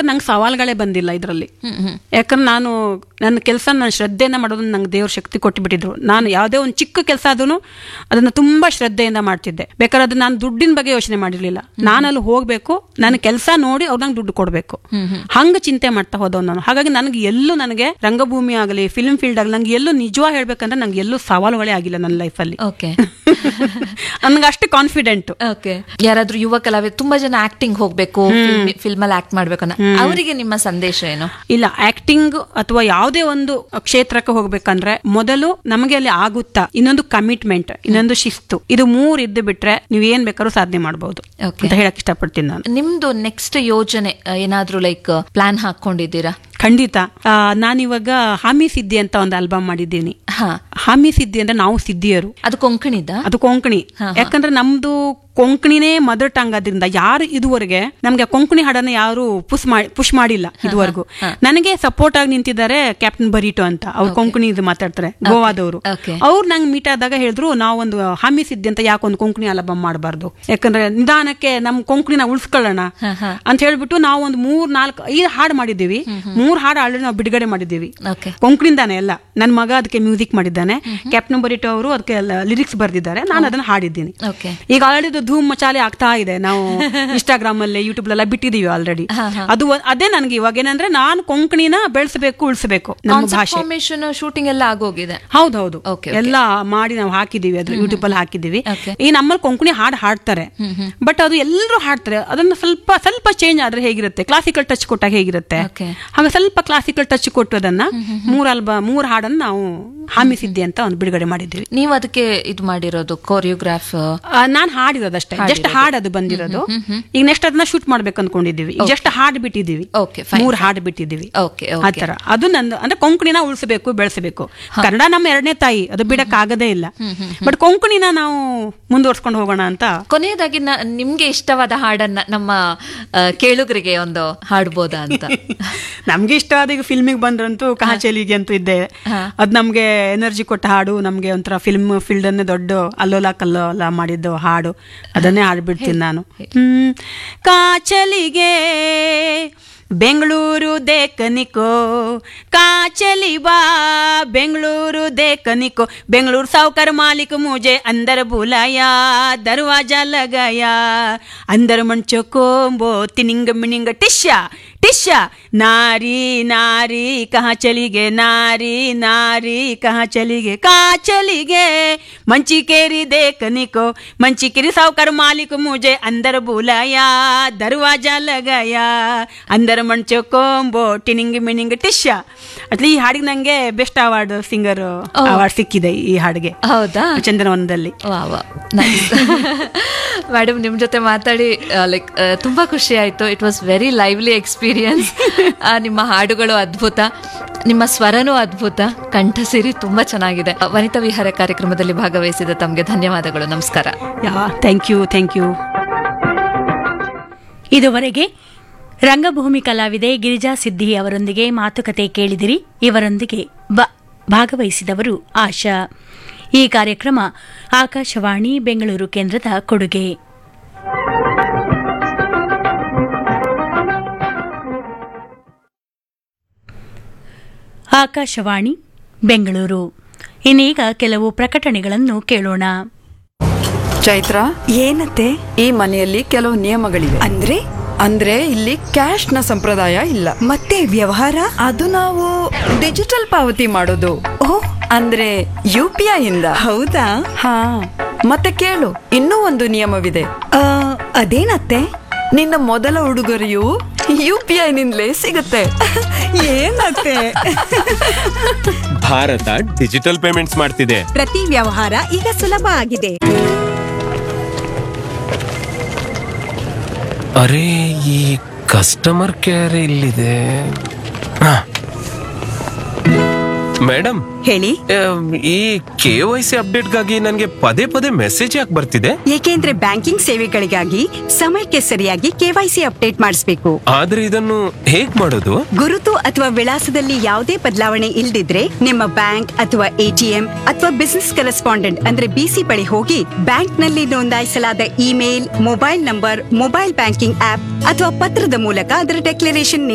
ಯಾಕಂದ್ರೆ ನಂಗೆ ಸವಾಲುಗಳೇ ಬಂದಿಲ್ಲ ಇದರಲ್ಲಿ ಯಾಕಂದ್ರೆ ನಾನು ನನ್ನ ಕೆಲಸ ನಾನು ಶ್ರದ್ಧೆಯಿಂದ ಮಾಡೋದನ್ನ ನಂಗೆ ದೇವ್ರ ಶಕ್ತಿ ಕೊಟ್ಟುಬಿಟ್ಟಿದ್ರು ನಾನು ಯಾವುದೇ ಒಂದು ಚಿಕ್ಕ ಕೆಲಸ ಆದ್ರೂ ಅದನ್ನ ತುಂಬಾ ಶ್ರದ್ಧೆಯಿಂದ ಮಾಡ್ತಿದ್ದೆ ಬೇಕಾದ್ರೆ ಅದು ನಾನು ದುಡ್ಡಿನ ಬಗ್ಗೆ ಯೋಚನೆ ಮಾಡಿರ್ಲಿಲ್ಲ ನಾನು ಅಲ್ಲಿ ಹೋಗ್ಬೇಕು ನನ್ನ ಕೆಲಸ ನೋಡಿ ಅವ್ರು ನಂಗೆ ದುಡ್ಡು ಕೊಡಬೇಕು ಹಂಗ ಚಿಂತೆ ಮಾಡ್ತಾ ಹೋದವ್ ನಾನು ಹಾಗಾಗಿ ನನಗೆ ಎಲ್ಲೂ ನನಗೆ ರಂಗಭೂಮಿ ಆಗಲಿ ಫಿಲ್ಮ್ ಫೀಲ್ಡ್ ಆಗಲಿ ನಂಗೆ ಎಲ್ಲೂ ನಿಜವಾಗಿ ಹೇಳ್ಬೇಕಂದ್ರೆ ನಂಗೆ ಎಲ್ಲೂ ಸವಾಲುಗಳೇ ಆಗಿಲ್ಲ ನನ್ನ ಲೈಫಲ್ಲಿ ಓಕೆ ನನಗೆ ಅಷ್ಟು ಕಾನ್ಫಿಡೆಂಟ್ ಓಕೆ ಯಾರಾದ್ರೂ ಯುವ ಕಲಾವಿದ ತುಂಬಾ ಜನ ಆಕ್ಟಿಂಗ್ ಹೋಗ್ಬೇಕು ಫಿಲ್ಮ್ ಅಲ್ಲಿ ಆಕ್ಟ್ ಮಾಡ್ಬೇಕು ಅನ್ನೋ ಅವರಿಗೆ ನಿಮ್ಮ ಸಂದೇಶ ಏನು ಇಲ್ಲ ಆಕ್ಟಿಂಗ್ ಅಥವಾ ಯಾವುದೇ ಒಂದು ಕ್ಷೇತ್ರಕ್ಕೆ ಹೋಗ್ಬೇಕಂದ್ರೆ ಮೊದಲು ನಮಗೆ ಅಲ್ಲಿ ಆಗುತ್ತಾ ಇನ್ನೊಂದು ಕಮಿಟ್ಮೆಂಟ್ ಇನ್ನೊಂದು ಶಿಸ್ತು ಇದು ಮೂರ್ ಇದ್ದು ಬಿಟ್ರೆ ನೀವ್ ಏನ್ ಬೇಕಾದ್ರೂ ಸಾಧನೆ ಮಾಡಬಹುದು Okay. ಅಂತ ಹೇಳಕ್ ಇಷ್ಟಪಡ್ತೀನಿ ನಾನು ನಿಮ್ದು ನೆಕ್ಸ್ಟ್ ಯೋಜನೆ ಆ, ಏನಾದ್ರೂ ಲೈಕ್ ಪ್ಲಾನ್ ಹಾಕೊಂಡಿದ್ದೀರಾ ಖಂಡಿತ ಆ, ನಾನಿವಾಗ ಹಾಮಿ ಸಿದ್ಧಿ ಅಂತ ಒಂದು ಆಲ್ಬಮ್ ಮಾಡಿದ್ದೀನಿ ಹಾ ಹಾಮಿ ಸಿದ್ಧಿ ಅಂದ್ರೆ ನಾವು ಸಿದ್ಧಿಯರು ಅದು ಕೊಂಕಣಿದ ಅದು ಕೊಂಕಣಿ ಹಾ, ಹಾ. ಯಾಕಂದ್ರೆ ನಮ್ದು ಕೊಂಕಣಿನೇ ಮದರ್ ಟಂಗ್ ಆದ್ರಿಂದ ಯಾರು ಇದುವರೆಗೆ ನಮ್ಗೆ ಕೊಂಕಣಿ ಹಾಡನ್ನ ಯಾರು ಪುಷ್ ಮಾಡಿ ಪುಷ್ ಮಾಡಿಲ್ಲ ಇದುವರೆಗೂ ನನಗೆ ಸಪೋರ್ಟ್ ಆಗಿ ನಿಂತಿದ್ದಾರೆ ಕ್ಯಾಪ್ಟನ್ ಬರೀಟೋ ಅಂತ ಅವ್ರು ಕೊಂಕಣಿ ಇದು ಮಾತಾಡ್ತಾರೆ ಗೋವಾದವರು Okay. ಅವ್ರು ನಂಗೆ ಮೀಟ್ ಆದಾಗ ಹೇಳಿದ್ರು ನಾವೊಂದು ಹಾಮಿ ಸಿದ್ಧಿ ಅಂತ ಯಾಕೊಂದು ಕೊಂಕಣಿ ಆಲ್ಬಮ್ ಮಾಡಬಾರ್ದು ಯಾಕಂದ್ರೆ ನಿಧಾನಕ್ಕೆ ನಮ್ ಕೊಂಕಣಿನ ಉಳಿಸ್ಕೊಳ್ಳೋಣ ಹಾ, ಹಾ. ಅಂತ ಹೇಳ್ಬಿಟ್ಟು ನಾವು ಒಂದು ಮೂರ್ ನಾಲ್ಕು ಐದು ಹಾಡು ಮಾಡಿದ್ದೀವಿ ಮೂರ್ ಹಾಡು ಆಲ್ರೆಡಿ ನಾವು ಬಿಡುಗಡೆ ಮಾಡಿದ್ದೀವಿ ಓಕೆ ಕೊಂಕಣಿಂದಾನೆ ಎಲ್ಲ ನನ್ನ ಮಗ ಅದಕ್ಕೆ ಮ್ಯೂಸಿಕ್ ಮಾಡಿದ್ದಾನೆ ಕ್ಯಾಪ್ಟನ್ ಬರಿಟೋ ಅವರು ಅದಕ್ಕೆ ಲಿರಿಕ್ಸ್ ಬರ್ದಿದ್ದಾರೆ ನಾನು ಅದನ್ನ ಹಾಡಿದ್ದೀನಿ ಓಕೆ ಈಗ ಆಲ್ರೆಡಿ ಅದು ಧೂಮ್ ಮಚಾಲೆ ಆಗ್ತಾ ಇದೆ ನಾವು ಇನ್ಸ್ಟಾಗ್ರಾಮ್ ಅಲ್ಲಿ ಯೂಟ್ಯೂಬ್ ಎಲ್ಲ ಬಿಟ್ಟಿದೀವಿ ಆಲ್ರೆಡಿ ಅದು ಒಂದ್- ಅದೇ ನನ್ಗೆ ಇವಾಗ ಏನಂದ್ರೆ ನಾನು ಕೊಂಕಣಿನ ಬೆಳೆಸಬೇಕು ಉಳಿಸಬೇಕು ನಮ್ಮ ಭಾಷೆ ಫಾರ್ಮೇಶನ್ ಶೂಟಿಂಗ್ ಎಲ್ಲ ಆಗೋಗಿದೆ ಹೌದೌದು Okay, ಎಲ್ಲ ಮಾಡಿ ನಾವು ಹಾಕಿದೀವಿ ಅದ್ರ ಯೂಟ್ಯೂಬ್ ಅಲ್ಲಿ ಹಾಕಿದೀವಿ Okay. ಈ ನಮ್ಮಲ್ಲಿ ಕೊಂಕಣಿ ಹಾಡು ಹಾಡ್ತಾರೆ ಬಟ್ ಅದು ಎಲ್ಲರೂ ಹಾಡ್ತಾರೆ ಅದನ್ನ ಸ್ವಲ್ಪ ಸ್ವಲ್ಪ ಚೇಂಜ್ ಆದ್ರೆ ಹೇಗಿರುತ್ತೆ ಕ್ಲಾಸಿಕಲ್ ಟಚ್ ಕೊಟ್ಟಾಗ ಹೇಗಿರುತ್ತೆ Okay. ಹಾಗೆ ಸ್ವಲ್ಪ ಕ್ಲಾಸಿಕಲ್ ಟಚ್ ಕೊಟ್ಟು ಅದನ್ನ ಮೂರ್ ಅಲ್ಬ ಮೂರ್ ಹಾಡನ್ನ ನಾವು ಹಾಮಿಸಿದ್ದೆ ಅಂತ ಒಂದು ಬಿಡುಗಡೆ ಮಾಡಿದ್ದೀವಿ ನೀವು ಅದಕ್ಕೆ ಇದು ಮಾಡಿರೋದು ಕೊರಿಯೋಗ್ರಾಫ್ ಆ, ನಾನ್ ಹಾಡಿರೋದಷ್ಟೇ ಜಸ್ಟ್ ಹಾಡದು ಬಂದಿರೋದು ಈಗ ನೆಕ್ಸ್ಟ್ ಅದನ್ನ ಶೂಟ್ ಮಾಡ್ಬೇಕು ಅನ್ಕೊಂಡಿದೀವಿ ಈಗ ಜಸ್ಟ್ ಹಾಡ್ ಬಿಟ್ಟಿದೀವಿ Okay, fine, ಮೂರ್ ಹಾಡ್ ಬಿಟ್ಟಿದೀವಿ ಓಕೆ ಆ ತರ ಅದು ನಂದು ಅಂದ್ರೆ ಕೊಂಕಣಿನ ಉಳಿಸಬೇಕು ಬೆಳೆಸಬೇಕು ಕನ್ನಡ ನಮ್ಮ ಎರಡನೇ ತಾಯಿ ಅದು ಬಿಡಕ್ ಆಗದೇ ಇಲ್ಲ ಬಟ್ ಕೊಂಕಣಿನ ನಾವು ಮುಂದುವರ್ಸ್ಕೊಂಡು ಹೋಗೋಣ ಅಂತ ಕೊನೆಯದಾಗಿ ನ- ನಿಮ್ಗೆ ಇಷ್ಟವಾದ ಹಾಡನ್ನ ನಮ್ಮ ಆ, ಕೇಳುಗರಿಗೆ ಒಂದು ಹಾಡ್ಬೋದಾ ಅಂತ ನಮ್ಗೆ ಇಷ್ಟ ಆದ ಈಗ ಫಿಲ್ಮಿಗೆ ಬಂದ್ರಂತೂ ಕಹಾಚಲಿಗೆ ಅಂತೂ ಇದ್ದೆ ಅದ್ ನಮ್ಗೆ ಎನರ್ಜಿ ಕೊಟ್ಟ ಹಾಡು ನಮ್ಗೆ ಒಂಥರ ಫಿಲ್ಮ್ ಫೀಲ್ಡ್ ಅನ್ನೇ ದೊಡ್ಡ ಅಲ್ಲೋಲ ಕಲ್ಲೋಲ ಮಾಡಿದ್ದು ಹಾಡು ಅದನ್ನೇ ಹಾಡ್ಬಿಡ್ತೀನಿ ನಾನು ಹ್ಮ್ ಕಾಚಲಿಗೆ ಬೆಂಗಳೂರು ದೇಕನಿಕೋ ಕಾಚಲಿ ಬಾ ಬೆಂಗಳೂರು ದೇಕನಿಕೋ ಬೆಂಗಳೂರು ಸಾವುಕಾರ ಮಾಲಿक मुझे अंदर बुलाया दरवाजा लगाया अंदर मंचो कोम्बो तिनिंग मिनिंग टिश्या टिश्या नारी नारी कहाँ चली गे नारी नारी कहाँ चली गे कहाँ चली गे मंची केरी देखने को मंची केरी सावकार मालिक मुझे अंदर बुलाया दरवाजा लगाया अंदर ಮಂಚೋ ಕೋಂಬೋ ಟಿನಿಂಗ್ ಮಿನಿಂಗ್ ಟಿಶ್ಯ ಅಟ್ಲಿ ಈ ಹಾಡಿಗೆ ನಂಗೆ ಬೆಸ್ಟ್ ಅವಾರ್ಡ್ ಸಿಂಗರ್ ಅವಾರ್ಡ್ ಸಿಕ್ಕಿದೆ ಈ ಹಾಡಿಗೆ ಹೌದಾ ಚಂದನವನದಲ್ಲಿ ವಾ ವಾ ಮೇಡಮ್ ನಿಮ್ ಜೊತೆ ಮಾತಾಡಿ ಲೈಕ್ ತುಂಬಾ ಖುಷಿ ಆಯ್ತು it was very lively experience ನಿಮ್ಮ ಹಾಡುಗಳು ಅದ್ಭುತ ನಿಮ್ಮ ಸ್ವರನೂ ಅದ್ಭುತ ಕಂಠಸಿರಿ ತುಂಬಾ ಚೆನ್ನಾಗಿದೆ ಆ, ವನಿತಾ ವಿಹಾರ ಕಾರ್ಯಕ್ರಮದಲ್ಲಿ ಭಾಗವಹಿಸಿದ ತಮಗೆ ಧನ್ಯವಾದಗಳು ನಮಸ್ಕಾರ yeah thank you thank you ಇದುವರೆಗೆ ರಂಗಭೂಮಿ ಕಲಾವಿದೆ ಗಿರಿಜಾ ಸಿದ್ದಿ ಅವರೊಂದಿಗೆ ಮಾತುಕತೆ ಕೇಳಿದಿರಿ ಇವರೊಂದಿಗೆ ಬ- ಭಾಗವಹಿಸಿದವರು ಆಶಾ ಈ ಕಾರ್ಯಕ್ರಮ ಆಕಾಶವಾಣಿ ಬೆಂಗಳೂರು ಕೇಂದ್ರದ ಕೊಡುಗೆ ಆಕಾಶವಾಣಿ ಬೆಂಗಳೂರು ಇನ್ನೀಗ ಕೆಲವು ಪ್ರಕಟಣೆಗಳನ್ನು ಕೇಳೋಣ ಚೈತ್ರ ಏನತ್ತೆ ಈ ಮನೆಯಲ್ಲಿ ಕೆಲವು ನಿಯಮಗಳಿವೆ ಅಂದ್ರೆ ಅಂದ್ರೆ ಇಲ್ಲಿ ಕ್ಯಾಶ್ ನ ಸಂಪ್ರದಾಯ ಇಲ್ಲ ಮತ್ತೆ ವ್ಯವಹಾರ ಅದು ನಾವು ಡಿಜಿಟಲ್ ಪಾವತಿ ಮಾಡೋದು ಓ ಅಂದ್ರೆ ಯು ಪಿ ಐ ಇಂದ ಹೌದಾ ಹಾ ಮತ್ತೆ ಕೇಳು ಇನ್ನೂ ಒಂದು ನಿಯಮವಿದೆ ಆ, ಅದೇನತ್ತೆ ನಿನ್ನ ಮೊದಲ ಉಡುಗೊರೆಯು ಯು ಪಿ ಐ ನಿಂದಲೇ ಸಿಗುತ್ತೆ ಏನತ್ತೆ ಭಾರತ ಡಿಜಿಟಲ್ ಪೇಮೆಂಟ್ಸ್ ಮಾಡ್ತಿದೆ ಪ್ರತಿ ವ್ಯವಹಾರ ಈಗ ಸುಲಭ ಆಗಿದೆ ಅರೆ ಈ ಕಸ್ಟಮರ್ ಕೇರ್ ಇಲ್ಲಿದೆ ಮೇಡಮ್ ಹೇಳಿ ಈ ಕೆ ವೈ ಸಿ ಅಪ್ಡೇಟ್ಗಾಗಿ ನನಗೆ ಪದೇ ಪದೇ ಮೆಸೇಜ್ ಯಾಕೆ ಬರ್ತಿದೆ ಏಕೆಂದ್ರೆ ಬ್ಯಾಂಕಿಂಗ್ ಸೇವೆಗಳಿಗಾಗಿ ಸಮಯಕ್ಕೆ ಸರಿಯಾಗಿ ಕೆವೈಸಿ ಅಪ್ಡೇಟ್ ಮಾಡಿಸಬೇಕು ಆದ್ರೆ ಇದನ್ನು ಹೇಗ್ ಮಾಡೋದು ಗುರುತು ಅಥವಾ ವಿಳಾಸದಲ್ಲಿ ಯಾವುದೇ ಬದಲಾವಣೆ ಇಲ್ದಿದ್ರೆ ನಿಮ್ಮ ಬ್ಯಾಂಕ್ ಅಥವಾ ಎಟಿಎಂ ಅಥವಾ ಬಿಸಿನೆಸ್ ಕರೆಸ್ಪಾಂಡೆಂಟ್ ಅಂದ್ರೆ ಬಿಸಿ ಬಳಿ ಹೋಗಿ ಬ್ಯಾಂಕ್ ನಲ್ಲಿ ನೋಂದಾಯಿಸಲಾದ email mobile number mobile banking app ಅಥವಾ ಪತ್ರದ ಮೂಲಕ ಅದರ ಡೆಕ್ಲರೇಷನ್